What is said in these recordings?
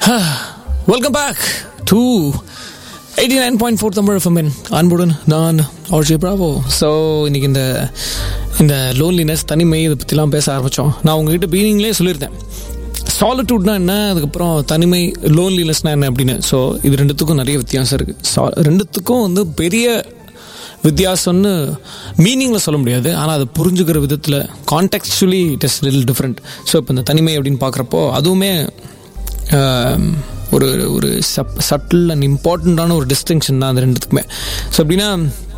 welcome back to eighty nine point four Tamil எஃப்எம்என் அன்புடன் நான் ஆர்ஜே பிராவோ ஸோ இன்னைக்கு இந்த இந்த லோன்லினஸ் தனிமை இதை பற்றிலாம் பேச ஆரம்பித்தோம் நான் உங்ககிட்ட பீனிங்லேயே சொல்லியிருந்தேன் சாலிட்யூட்னா என்ன அதுக்கப்புறம் தனிமை லோன்லினஸ்னா என்ன அப்படின்னு ஸோ இது ரெண்டுத்துக்கும் நிறைய வித்தியாசம் இருக்குது சா ரெண்டுத்துக்கும் வந்து பெரிய வித்தியாசம்னு மீனிங்கில் சொல்ல முடியாது ஆனால் அதை புரிஞ்சுக்கிற விதத்தில் contextually it is lil different so இப்போ இந்த தனிமை அப்படின்னு பார்க்குறப்போ அதுவுமே ஆம், ஒரு ஒரு சப் சட்டில் அண்ட் இம்பார்ட்டண்ட்டான ஒரு டிஸ்டிங்ஷன் தான் அந்த ரெண்டுத்துக்குமே ஸோ அப்படின்னா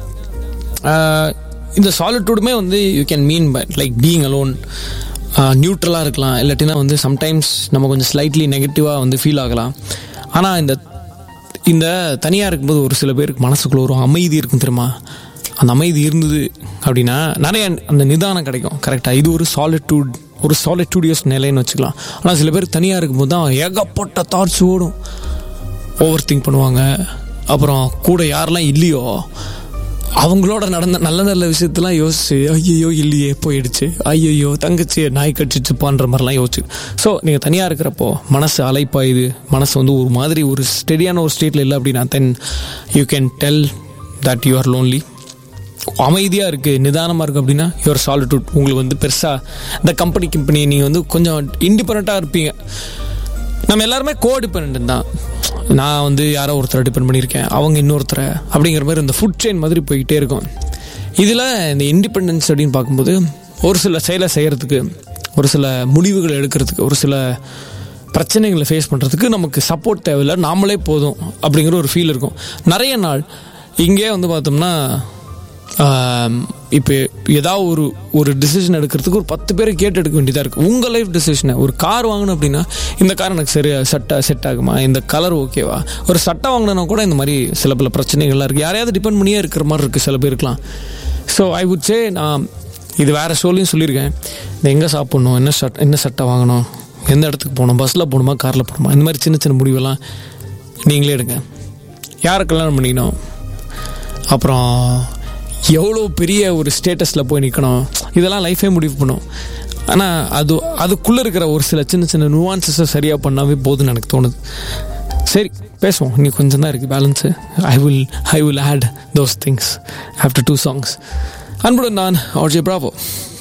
ஆஹ், இந்த சாலிட்யூடுமே வந்து you can mean by like being alone நியூட்ரலாக இருக்கலாம் இல்லாட்டினா வந்து சம்டைம்ஸ் நம்ம கொஞ்சம் ஸ்லைட்லி நெகட்டிவாக வந்து ஃபீல் ஆகலாம் ஆனால் இந்த இந்த தனியாக இருக்கும்போது ஒரு சில பேருக்கு மனசுக்குள்ள ஒரு அமைதி இருக்கும் தெரியுமா அந்த அமைதி இருந்தது அப்படின்னா நிறைய அந்த நிதானம் கிடைக்கும் கரெக்டாக இது ஒரு சாலிட்யூட் ஒரு சாலிட்யூடியஸ் நிலைன்னு வச்சுக்கலாம் ஆனால் சில பேர் தனியாக இருக்கும்போது தான் ஏகப்பட்ட தாட்ஸ் ஓடும் ஓவர் திங்க் பண்ணுவாங்க அப்புறம் கூட யாரெல்லாம் இல்லையோ அவங்களோட நடந்த நல்ல நல்ல விஷயத்தெல்லாம் யோசிச்சு ஐயோ இல்லையே போயிடுச்சு ஐயோ தங்கச்சி நாய் கடிச்சிச்சு போன்ற மாதிரிலாம் யோசிச்சு ஸோ நீங்கள் தனியாக இருக்கிறப்போ மனசு அலைப்பாயுது மனசு வந்து ஒரு மாதிரி ஒரு ஸ்டெடியான ஒரு ஸ்டேட்டில் இல்லை அப்படின்னா then you can tell that you are lonely அமைதியாக இருக்குது நிதானமாக இருக்குது அப்படின்னா யுவர் சாலிட்யூட் உங்களுக்கு வந்து பெருசாக இந்த கம்பெனி கம்பெனி நீங்கள் வந்து கொஞ்சம் இண்டிபெண்ட்டாக இருப்பீங்க நம்ம எல்லாருமே கோ டிபெண்ட் தான் நான் வந்து யாரோ ஒருத்தரை டிபெண்ட் பண்ணியிருக்கேன் அவங்க இன்னொருத்தரை அப்படிங்கிற மாதிரி இந்த ஃபுட் செயின் மாதிரி போய்கிட்டே இருக்கும் இதில் இந்த இண்டிபெண்டன்ஸ் அப்படின்னு பார்க்கும்போது ஒரு சில செயலை செய்கிறதுக்கு ஒரு சில முடிவுகள் எடுக்கிறதுக்கு ஒரு சில பிரச்சனைகளை ஃபேஸ் பண்ணுறதுக்கு நமக்கு சப்போர்ட் தேவையில்லை நாமளே போதும் அப்படிங்கிற ஒரு ஃபீல் இருக்கும் நிறைய நாள் இங்கே வந்து பார்த்தோம்னா இப்போ ஏதாவது ஒரு ஒரு டிசிஷன் எடுக்கிறதுக்கு ஒரு பத்து பேரை கேட்டு எடுக்க வேண்டியதாக இருக்குது உங்கள் லைஃப் டிசிஷனை ஒரு கார் வாங்கணும் அப்படின்னா இந்த கார் எனக்கு சரியா செட்டாக செட் ஆகுமா இந்த கலர் ஓகேவா ஒரு சட்டை வாங்கினா கூட இந்த மாதிரி சில பல பிரச்சனைகள்லாம் இருக்குது யாரையாவது டிபெண்ட் பண்ணியே இருக்கிற மாதிரி இருக்குது சில பேருக்குலாம் ஸோ ஐ வுட் சே நான் இது வேறு ஷோலையும் சொல்லியிருக்கேன் இந்த எங்கே சாப்பிட்ணும் என்ன சட் என்ன சட்டை வாங்கணும் எந்த இடத்துக்கு போகணும் பஸ்ஸில் போகணுமா காரில் போகணுமா இந்த மாதிரி சின்ன சின்ன முடிவெல்லாம் நீங்களே எடுங்க யாரை கல்யாணம் பண்ணிக்கணும் அப்புறம் எவ்வளோ பெரிய ஒரு ஸ்டேட்டஸில் போய் நிற்கணும் இதெல்லாம் லைஃபே முடிவு பண்ணும் ஆனால் அது அதுக்குள்ளே இருக்கிற ஒரு சில சின்ன சின்ன நுவான்சஸை சரியாக பண்ணாவே போதும்னு எனக்கு தோணுது சரி பேசுவோம் இன்னும் கொஞ்சம் தான் இருக்குது balance I will I will add those things after two songs அன்புடன் நான் ஆர்ஜே பிராவோ